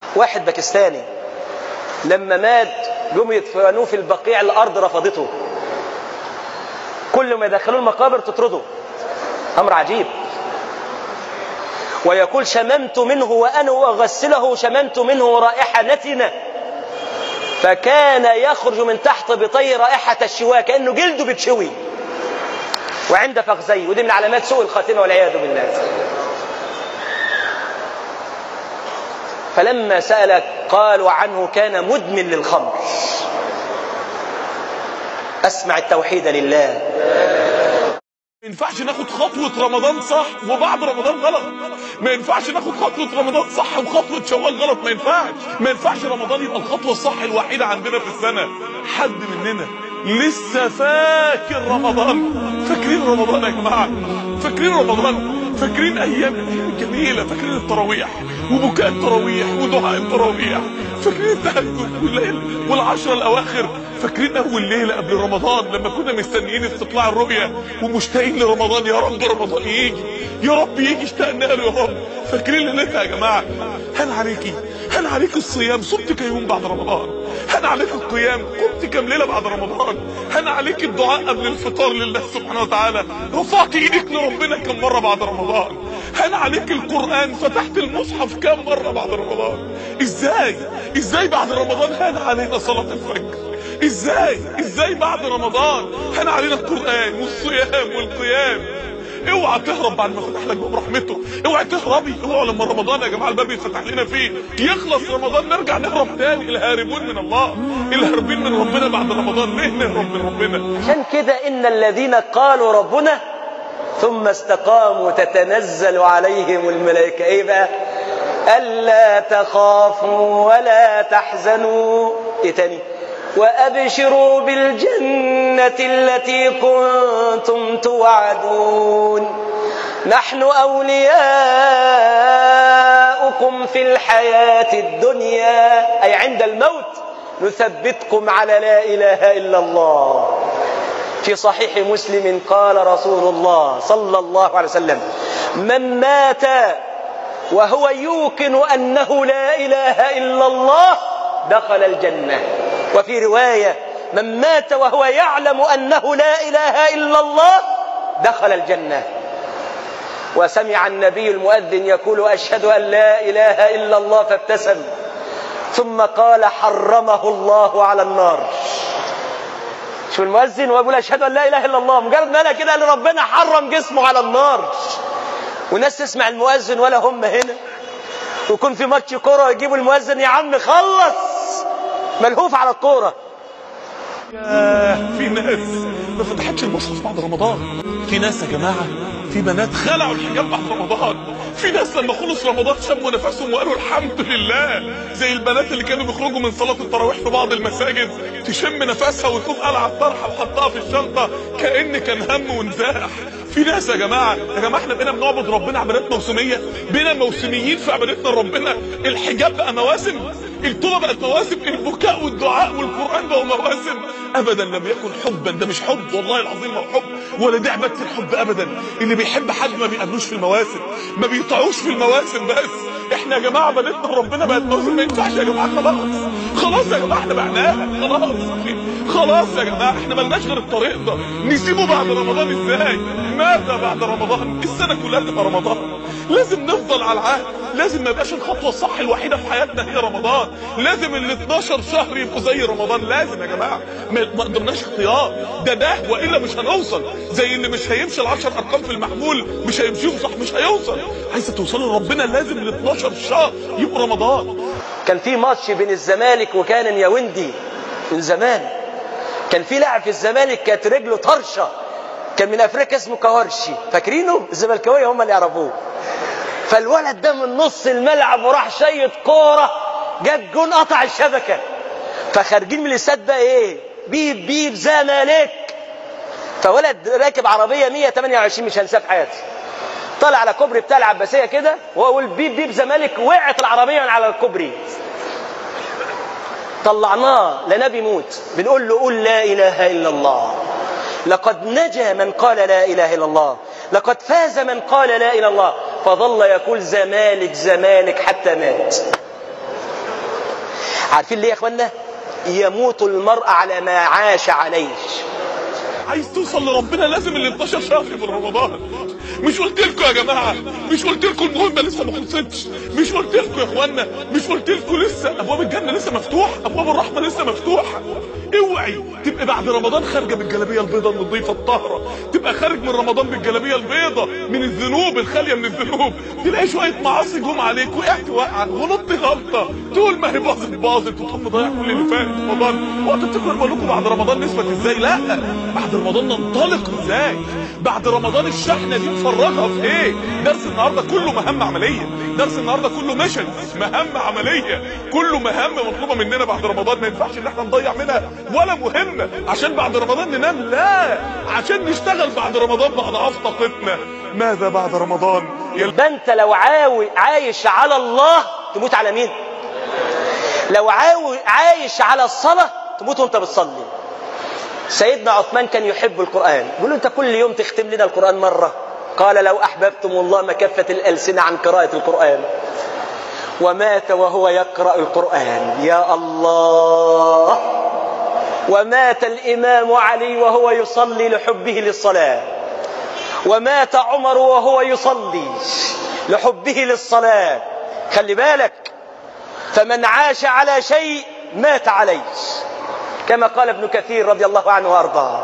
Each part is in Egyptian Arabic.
واحد باكستاني لما مات جم يدفنوه في البقيع الارض رفضته كل ما يدخلوه المقابر تطرده امر عجيب ويقول شممت منه وانا اغسله شممت منه رائحه نتنه فكان يخرج من تحت بطي رائحه الشواء كانه جلده بتشوي وعند فخذيه ودي من علامات سوء الخاتمه والعياذ بالله فلما سأل قالوا عنه كان مدمن للخمر أسمع التوحيد لله ما ينفعش ناخد خطوة رمضان صح وبعد رمضان غلط ما ينفعش ناخد خطوة رمضان صح وخطوة شوال غلط ما ينفعش ما ينفعش رمضان يبقى الخطوة الصح الوحيدة عندنا في السنة حد مننا لسه فاكر رمضان فاكرين رمضان يا جماعة فاكرين رمضان فاكرين ايام جميلة فاكرين التراويح وبكاء التراويح ودعاء التراويح فاكرين التهجد والليل والعشرة الاواخر فاكرين اول ليله قبل رمضان لما كنا مستنيين استطلاع الرؤيه ومشتاقين لرمضان يا رب رمضان يجي يا رب يجي اشتقنا له يا رب فاكرين ليلتها يا جماعه هل عليكي هل عليك الصيام صمت كم يوم بعد رمضان هل عليك القيام قمت كم ليله بعد رمضان هل عليك الدعاء قبل الفطار لله سبحانه وتعالى رفعت ايدك لربنا كم مره بعد رمضان هل عليك القران فتحت المصحف كم مره بعد رمضان ازاي ازاي بعد رمضان هان علينا صلاه الفجر ازاي ازاي بعد رمضان هان علينا القران والصيام والقيام اوعى تهرب بعد ما فتح لك باب رحمته اوعى تهربي اوعى لما رمضان يا جماعه الباب يتفتح لنا فيه يخلص رمضان نرجع نهرب تاني الهاربون من الله الهاربين من ربنا بعد رمضان ليه نهرب من ربنا عشان كده إن الذين قالوا ربنا ثم استقاموا تتنزل عليهم الملائكة إيه بقى ألا تخافوا ولا تحزنوا إيه تاني وأبشروا بالجنة التي كنتم توعدون نحن أولياؤكم في الحياة الدنيا أي عند الموت نثبتكم على لا إله إلا الله في صحيح مسلم قال رسول الله صلى الله عليه وسلم من مات وهو يوقن أنه لا إله إلا الله دخل الجنة وفي رواية من مات وهو يعلم أنه لا إله إلا الله دخل الجنة وسمع النبي المؤذن يقول أشهد أن لا إله إلا الله فابتسم ثم قال حرمه الله على النار شو المؤذن ويقول أشهد أن لا إله إلا الله مجرد ما أنا كده قال ربنا حرم جسمه على النار والناس تسمع المؤذن ولا هم هنا ويكون في ماتش كوره يجيبوا المؤذن يا عم خلص ملهوف على الكوره ياه في ناس ما فتحتش المصحف بعد رمضان في ناس يا جماعه في بنات خلعوا الحجاب بعد رمضان في ناس لما خلص رمضان شموا نفسهم وقالوا الحمد لله زي البنات اللي كانوا بيخرجوا من صلاه التراويح في بعض المساجد تشم نفسها وتقوم قلع الطرحه وحطها في الشنطه كان كان هم ونزاح في ناس يا جماعه يا جماعه احنا بقينا بنعبد ربنا عبادات موسميه بقينا موسميين في عبادتنا لربنا الحجاب بقى مواسم التوبه بقت مواسم البكاء والدعاء والقران بقوا مواسم ابدا لم يكن حبا ده مش حب والله العظيم ما هو حب ولا دي عباده الحب ابدا اللي بيحب حد ما بيقابلوش في المواسم ما بيطيعوش في المواسم بس احنا يا جماعه عبادتنا لربنا بقت موسم ما ينفعش يا جماعه خلاص خلاص يا جماعه احنا بعناها خلاص خلاص يا جماعه احنا ملناش غير الطريق ده نسيبه بعد رمضان ازاي ماذا بعد رمضان السنه كلها تبقى رمضان لازم نفضل على العهد لازم ما يبقاش الخطوه الصح الوحيده في حياتنا هي رمضان لازم ال 12 شهر يبقوا زي رمضان لازم يا جماعه ما ما قدرناش اختيار ده ده والا مش هنوصل زي اللي مش هيمشي ال 10 ارقام في المحمول مش هيمشيهم صح مش هيوصل عايزه توصلوا لربنا لازم ال 12 شهر يبقوا رمضان كان في ماتش بين الزمالك وكان الياوندي من زمان كان في لاعب في الزمالك كانت رجله طرشه كان من افريقيا اسمه كوارشي فاكرينه الزملكاويه هم اللي يعرفوه فالولد ده من نص الملعب وراح شيط كوره جاب جون قطع الشبكه فخارجين من الاستاد بقى ايه بيب بيب زمالك فولد راكب عربيه 128 مش هنساه في حياتي طلع على كوبري بتاع العباسيه كده وهو يقول بيب بيب زمالك وقعت العربيه من على الكوبري طلعناه لنبي موت بنقول له قول لا اله الا الله لقد نجا من قال لا اله الا الله لقد فاز من قال لا اله الا الله فظل يقول زمالك زمالك حتى مات عارفين ليه يا اخوانا يموت المرء على ما عاش عليه عايز توصل لربنا لازم ال 12 شهر من رمضان مش قلت لكم يا جماعه مش قلت لكم المهمه لسه ما خلصتش مش قلت لكم يا اخوانا مش قلت لكم لسه ابواب الجنه لسه مفتوحه ابواب الرحمه لسه مفتوحه اوعي تبقى بعد رمضان خارجه بالجلابيه البيضاء النظيفه الطاهره تبقى خارج من رمضان بالجلابيه البيضاء من الذنوب الخاليه من الذنوب تلاقي شويه معاصي جم عليك وقعت وقعه غلطت غلطه تقول ما هي باظت باظت وتقوم مضيع كل اللي فات في رمضان وقت تفتكر بقول لكم بعد رمضان نثبت ازاي لا بعد رمضان ننطلق ازاي بعد رمضان الشحنه دي نفرغها في ايه درس النهارده كله مهام عمليه درس النهارده كله ميشن مهام عمليه كله مهام مطلوبه مننا بعد رمضان ما ينفعش ان احنا نضيع منها ولا مهمه عشان بعد رمضان ننام لا عشان نشتغل بعد رمضان باضعاف طاقتنا ماذا بعد رمضان يا يبقى انت لو عاوي عايش على الله تموت على مين لو عاوي عايش على الصلاة تموت وانت بتصلي سيدنا عثمان كان يحب القرآن يقول له انت كل يوم تختم لنا القرآن مرة قال لو أحببتم الله ما كفت الألسنة عن قراءة القرآن ومات وهو يقرأ القرآن يا الله ومات الإمام علي وهو يصلي لحبه للصلاة ومات عمر وهو يصلي لحبه للصلاة خلي بالك فمن عاش على شيء مات عليه كما قال ابن كثير رضي الله عنه وارضاه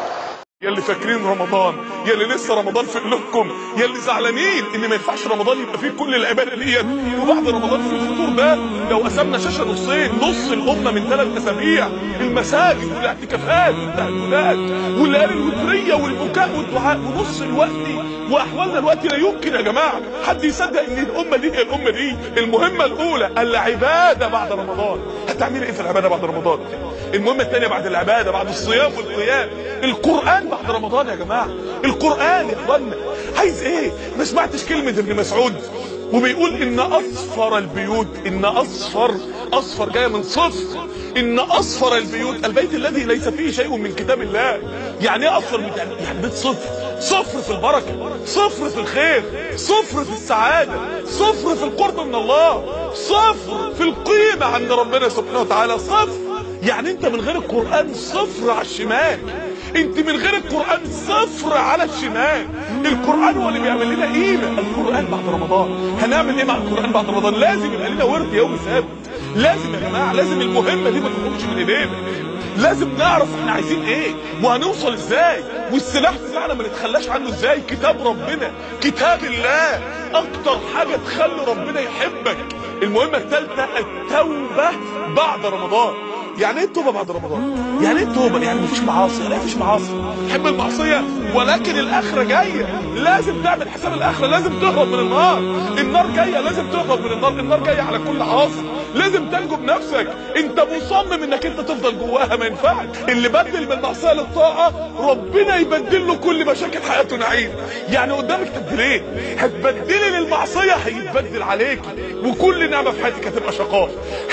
يا اللي فاكرين رمضان يا اللي لسه رمضان في قلوبكم يا اللي زعلانين ان ما ينفعش رمضان يبقى فيه كل العباده ديت وبعد رمضان في الفطور ده لو قسمنا شاشه نصين نص الامه من ثلاث اسابيع المساجد والاعتكافات والتهجدات والليالي الوتريه والبكاء والدعاء ونص الوقت واحوالنا الوقت لا يمكن يا جماعه حد يصدق ان الامه دي هي الامه دي المهمه الاولى العباده بعد رمضان هتعمل ايه في العباده بعد رمضان المهمه الثانيه بعد العباده بعد الصيام والقيام القران بعد رمضان يا جماعه القران يا اخوانا عايز ايه ما سمعتش كلمه ابن مسعود وبيقول ان اصفر البيوت ان اصفر اصفر جايه من صفر ان اصفر البيوت البيت الذي ليس فيه شيء من كتاب الله يعني ايه اصفر بيت يعني بيت صفر صفر في البركه صفر في الخير صفر في السعاده صفر في القرب من الله صفر في القيمه عند ربنا سبحانه وتعالى صفر يعني انت من غير القران صفر على الشمال انت من غير القران صفر على الشمال القران هو اللي بيعمل لنا قيمه القران بعد رمضان هنعمل ايه مع القران بعد رمضان لازم يبقى لنا ورد يومي ثابت لازم يا جماعه لازم المهمه دي ما تخرجش من ايدينا لازم نعرف احنا عايزين ايه وهنوصل ازاي والسلاح بتاعنا ما نتخلاش عنه ازاي كتاب ربنا كتاب الله اكتر حاجه تخلي ربنا يحبك المهمه الثالثه التوبه بعد رمضان يعني ايه التوبه بعد رمضان يعني ايه التوبه يعني مفيش معاصي يعني مفيش معاصي تحب المعصيه ولكن الاخره جايه لازم تعمل حساب الاخره لازم تهرب من النار النار جايه لازم تهرب من النار النار جايه على كل عاصي لازم تنجو بنفسك انت مصمم انك انت تفضل جواها ما ينفعش اللي بدل من المعصيه للطاعه ربنا يبدل له كل مشاكل حياته نعيم يعني قدامك تبديلين هتبدلي للمعصيه هيتبدل عليك وكل نعمه في حياتك هتبقى شقاء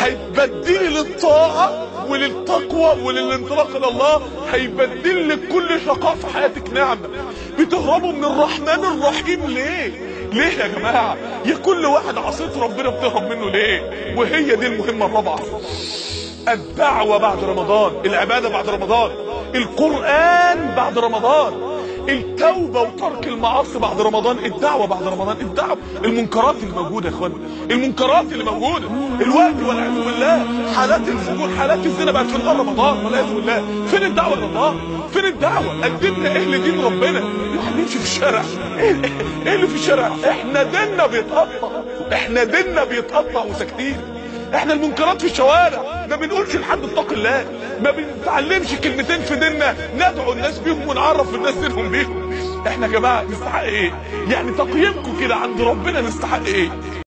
هتبدلي للطاعه وللتقوى وللانطلاق الى الله هيبدل لك كل شقاء في حياتك نعمه بتهربوا من الرحمن الرحيم ليه ليه يا جماعه يا كل واحد عصيت ربنا بتهرب منه ليه وهي دي المهمه الرابعه الدعوه بعد رمضان العباده بعد رمضان القران بعد رمضان التوبه وترك المعاصي بعد رمضان الدعوه بعد رمضان الدعوه المنكرات اللي موجوده يا اخوانا المنكرات اللي موجوده الوقت والعياذ بالله حالات الفجور حالات الزنا بقت في نهار رمضان والعياذ بالله فين الدعوه لله فين الدعوه قدمنا ايه لدين ربنا الواحد يمشي في الشارع ايه ايه اللي في الشارع احنا ديننا بيتقطع احنا ديننا بيتقطع وساكتين احنا المنكرات في الشوارع ما بنقولش لحد اتق الله ما بنتعلمش كلمتين في ديننا ندعو الناس بيهم ونعرف الناس دينهم بيهم احنا يا جماعه نستحق ايه يعني تقييمكم كده عند ربنا نستحق ايه